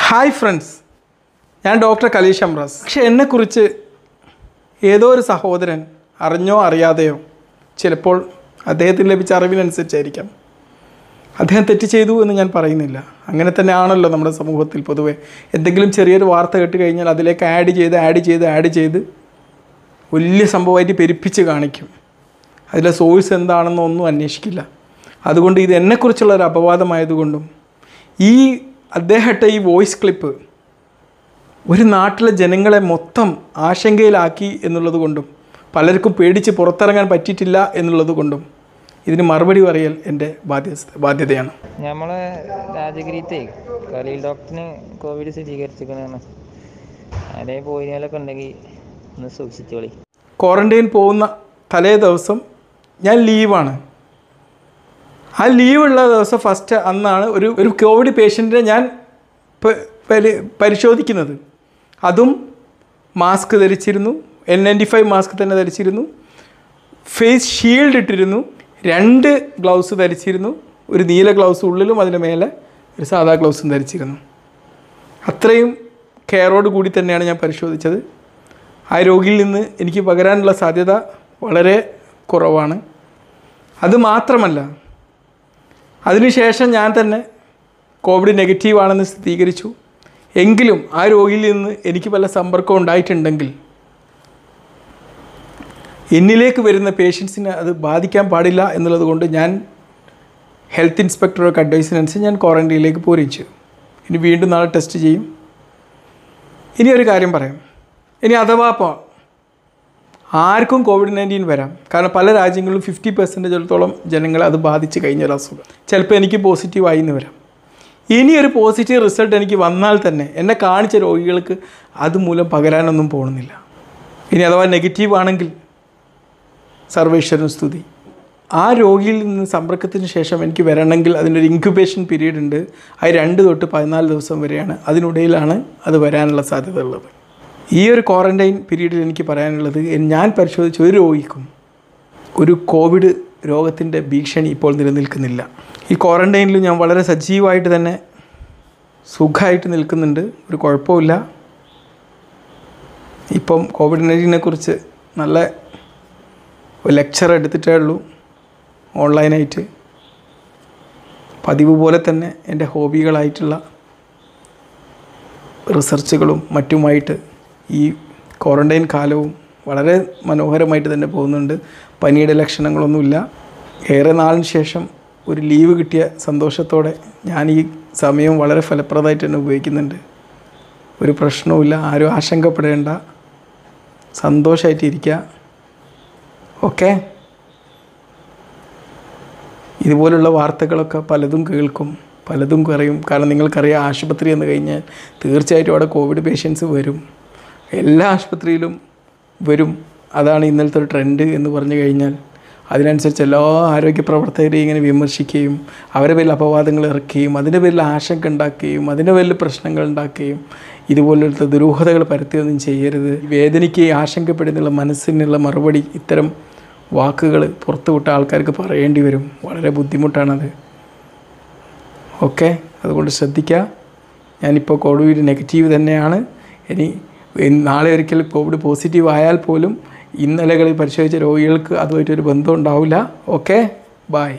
hi friends ഞാൻ doctor Kaleesh Amras പക്ഷെ എന്നെക്കുറിച്ച് ഏതോ ഒരു സഹോദരൻ അറിഞ്ഞോ അറിയാതെയോ ചിലപ്പോൾ അദ്ദേഹത്തിന് ലഭിച്ച അറിവിനനുസരിച്ചായിരിക്കാം അദ്ദേഹം തെറ്റ് ചെയ്തു എന്ന് ഞാൻ പറയുന്നില്ല അങ്ങനെ തന്നെ ആണല്ലോ നമ്മുടെ സമൂഹത്തിൽ പൊതുവെ എന്തെങ്കിലും ചെറിയൊരു വാർത്ത കേട്ട് കഴിഞ്ഞാൽ അതിലേക്ക് ആഡ് ചെയ്ത് ആഡ് ചെയ്ത് ആഡ് ചെയ്ത് വലിയ സംഭവമായിട്ട് പെരുപ്പിച്ച് കാണിക്കും അതിലെ സോഴ്സ് എന്താണെന്നോ ഒന്നും അന്വേഷിക്കില്ല അതുകൊണ്ട് ഇത് എന്നെക്കുറിച്ചുള്ള ഒരു അപവാദമായതുകൊണ്ടും ഈ അദ്ദേഹത്തെ ഈ വോയിസ് ക്ലിപ്പ് ഒരു നാട്ടിലെ ജനങ്ങളെ മൊത്തം ആശങ്കയിലാക്കി എന്നുള്ളത് കൊണ്ടും പലർക്കും പേടിച്ച് പുറത്തിറങ്ങാൻ പറ്റിയിട്ടില്ല എന്നുള്ളത് കൊണ്ടും ഇതിന് മറുപടി പറയൽ എൻ്റെ ബാധ്യത ബാധ്യതയാണ് നമ്മളെ രാജഗിരിത്തെ ഖലീൽ ഡോക്ടറിന് കോവിഡ് സ്ഥിരീകരിച്ചിരിക്കണതാണ് അതേ പോയിനൊക്കെ ഉണ്ടെങ്കിൽ ഒന്ന് സൂക്ഷിച്ചോളി ക്വാറൻറ്റൈൻ പോകുന്ന തലേ ദിവസം ഞാൻ ലീവാണ് ആ ലീവുള്ള ദിവസം ഫസ്റ്റ് അന്നാണ് ഒരു ഒരു കോവിഡ് പേഷ്യൻറ്റിനെ ഞാൻ പ- പരി- പരിശോധിക്കുന്നത് അതും മാസ്ക് ധരിച്ചിരുന്നു എൻ നയൻറ്റി ഫൈവ് മാസ്ക് തന്നെ ധരിച്ചിരുന്നു ഫേസ് ഷീൽഡ് ഇട്ടിരുന്നു രണ്ട് ഗ്ലൗസ് ധരിച്ചിരുന്നു ഒരു നീല ഗ്ലൗസ് ഉള്ളിലും അതിന് മേലെ ഒരു സാധാ ഗ്ലൗസും ധരിച്ചിരുന്നു അത്രയും കെയറോട് കൂടി തന്നെയാണ് ഞാൻ പരിശോധിച്ചത് ആ രോഗിയിൽ നിന്ന് എനിക്ക് പകരാനുള്ള സാധ്യത വളരെ കുറവാണ് അത് മാത്രമല്ല അതിനുശേഷം ഞാൻ തന്നെ കോവിഡ് നെഗറ്റീവ് ആണെന്ന് സ്ഥിരീകരിച്ചു എങ്കിലും ആ രോഗിയിൽ നിന്ന് എനിക്ക് വല്ല സമ്പർക്കം ഉണ്ടായിട്ടുണ്ടെങ്കിൽ എന്നിലേക്ക് വരുന്ന പേഷ്യൻസിനെ അത് ബാധിക്കാൻ പാടില്ല എന്നുള്ളത് കൊണ്ട് ഞാൻ ഹെൽത്ത് ഇൻസ്പെക്ടറൊക്കെ അഡ്വൈസിനനുസരിച്ച് ഞാൻ ക്വാറൻറ്റൈനിലേക്ക് പോരിച്ചു ഇനി വീണ്ടും നാളെ ടെസ്റ്റ് ചെയ്യും ഇനി ഒരു കാര്യം പറയാം ഇനി അഥവാ ഇപ്പോൾ ആർക്കും കോവിഡ് നയൻറ്റീൻ വരാം കാരണം പല രാജ്യങ്ങളിലും ഫിഫ്റ്റി പെർസെൻറ്റേജോളത്തോളം ജനങ്ങളെ അത് ബാധിച്ച് കഴിഞ്ഞ ഒരു അസുഖം ചിലപ്പോൾ എനിക്ക് പോസിറ്റീവ് ആയി എന്ന് വരാം ഇനി ഒരു പോസിറ്റീവ് റിസൾട്ട് എനിക്ക് വന്നാൽ തന്നെ എന്നെ കാണിച്ച രോഗികൾക്ക് അതുമൂലം പകരാനൊന്നും പോകുന്നില്ല ഇനി അഥവാ നെഗറ്റീവ് ആണെങ്കിൽ സർവേശ്വരൻ സ്തുതി ആ രോഗിയിൽ നിന്ന് സമ്പർക്കത്തിന് ശേഷം എനിക്ക് വരണമെങ്കിൽ അതിനൊരു ഇൻക്യുബേഷൻ പീരീഡ് ഉണ്ട് അത് രണ്ട് തൊട്ട് പതിനാല് ദിവസം വരെയാണ് അതിനിടയിലാണ് അത് വരാനുള്ള സാധ്യത ഉള്ളത് ഈ ഒരു ക്വാറൻറ്റൈൻ പീരീഡിൽ എനിക്ക് പറയാനുള്ളത് ഞാൻ പരിശോധിച്ച ഒരു രോഗിക്കും ഒരു കോവിഡ് രോഗത്തിൻ്റെ ഭീഷണി ഇപ്പോൾ നിലനിൽക്കുന്നില്ല ഈ ക്വാറൻറ്റൈനിൽ ഞാൻ വളരെ സജീവമായിട്ട് തന്നെ സുഖമായിട്ട് നിൽക്കുന്നുണ്ട് ഒരു കുഴപ്പമില്ല ഇപ്പം കോവിഡ് നയൻറ്റീനെ കുറിച്ച് നല്ല ഒരു ലെക്ചർ എടുത്തിട്ടേ ഉള്ളൂ ഓൺലൈനായിട്ട് പതിവ് പോലെ തന്നെ എൻ്റെ ഹോബികളായിട്ടുള്ള റിസർച്ചുകളും മറ്റുമായിട്ട് ഈ ക്വാറൻറ്റൈൻ കാലവും വളരെ മനോഹരമായിട്ട് തന്നെ പോകുന്നുണ്ട് പനിയുടെ ലക്ഷണങ്ങളൊന്നുമില്ല ഏറെ നാളിന് ശേഷം ഒരു ലീവ് കിട്ടിയ സന്തോഷത്തോടെ ഞാൻ ഈ സമയം വളരെ ഫലപ്രദമായിട്ട് തന്നെ ഉപയോഗിക്കുന്നുണ്ട് ഒരു പ്രശ്നവുമില്ല ആരും ആശങ്കപ്പെടേണ്ട സന്തോഷമായിട്ട് ഇരിക്കുക ഓക്കെ ഇതുപോലുള്ള വാർത്തകളൊക്കെ പലതും കേൾക്കും പലതും പറയും കാരണം നിങ്ങൾക്കറിയാം ആശുപത്രി എന്ന് കഴിഞ്ഞാൽ തീർച്ചയായിട്ടും അവിടെ കോവിഡ് പേഷ്യൻസ് വരും എല്ലാ ആശുപത്രിയിലും വരും അതാണ് ഇന്നലത്തെ ഒരു ട്രെൻഡ് എന്ന് പറഞ്ഞു കഴിഞ്ഞാൽ അതിനനുസരിച്ച് എല്ലാ ആരോഗ്യ പ്രവർത്തകരെയും ഇങ്ങനെ വിമർശിക്കുകയും അവരെ പേരിൽ അപവാദങ്ങൾ ഇറക്കുകയും അതിൻ്റെ പേരിൽ ആശങ്ക ഉണ്ടാക്കുകയും അതിൻ്റെ പേരിൽ പ്രശ്നങ്ങൾ ഉണ്ടാക്കുകയും ഇതുപോലത്തെ ദുരൂഹതകൾ പരത്തുകയൊന്നും ചെയ്യരുത് വേദനിക്കുകയും ആശങ്കപ്പെടുന്നുള്ള മനസ്സിനുള്ള മറുപടി ഇത്തരം വാക്കുകൾ പുറത്തുവിട്ട ആൾക്കാർക്ക് പറയേണ്ടി വരും വളരെ ബുദ്ധിമുട്ടാണത് ഓക്കെ അതുകൊണ്ട് ശ്രദ്ധിക്കുക ഞാനിപ്പോൾ കോവിഡ് നെഗറ്റീവ് തന്നെയാണ് ഇനി ഇൻ- നാളെ ഒരിക്കൽ കോവിഡ് പോസിറ്റീവ് ആയാൽ പോലും ഇന്നലകളിൽ പരിശോധിച്ച രോഗികൾക്ക് അതുമായിട്ടൊരു ബന്ധം ഉണ്ടാവില്ല ഓക്കെ ബായ്